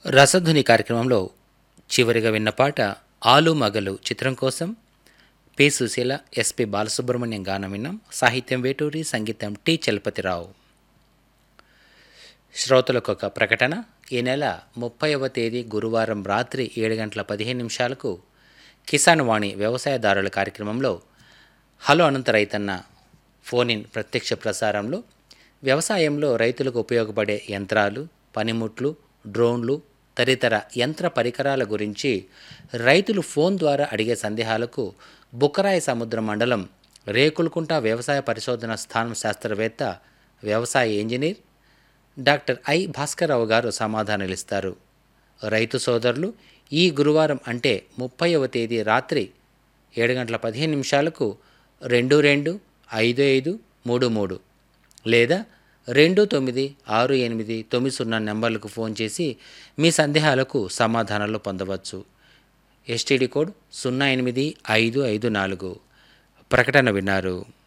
రసధుని కార్యక్రమంలో చివరిగా విన్న పాట ఆలు మగలు చిత్రం కోసం పి సుశీల ఎస్పి బాలసుబ్రహ్మణ్యం గానం విన్నాం సాహిత్యం వేటూరి సంగీతం టి చలపతిరావు శ్రోతలకు ఒక ప్రకటన ఈ నెల ముప్పైవ తేదీ గురువారం రాత్రి ఏడు గంటల పదిహేను నిమిషాలకు కిసాన్ వాణి వ్యవసాయదారుల కార్యక్రమంలో హలో అనంత రైతన్న ఫోన్ ఇన్ ప్రత్యక్ష ప్రసారంలో వ్యవసాయంలో రైతులకు ఉపయోగపడే యంత్రాలు పనిముట్లు డ్రోన్లు తదితర యంత్ర పరికరాల గురించి రైతులు ఫోన్ ద్వారా అడిగే సందేహాలకు బుక్కరాయ సముద్ర మండలం రేకులకుంట వ్యవసాయ పరిశోధన స్థానం శాస్త్రవేత్త వ్యవసాయ ఇంజనీర్ డాక్టర్ ఐ భాస్కర్రావు గారు సమాధానాలు ఇస్తారు రైతు సోదరులు ఈ గురువారం అంటే ముప్పైవ తేదీ రాత్రి ఏడు గంటల పదిహేను నిమిషాలకు రెండు రెండు ఐదు ఐదు మూడు మూడు లేదా రెండు తొమ్మిది ఆరు ఎనిమిది తొమ్మిది సున్నా నెంబర్లకు ఫోన్ చేసి మీ సందేహాలకు సమాధానాలు పొందవచ్చు ఎస్టీడీ కోడ్ సున్నా ఎనిమిది ఐదు ఐదు నాలుగు ప్రకటన విన్నారు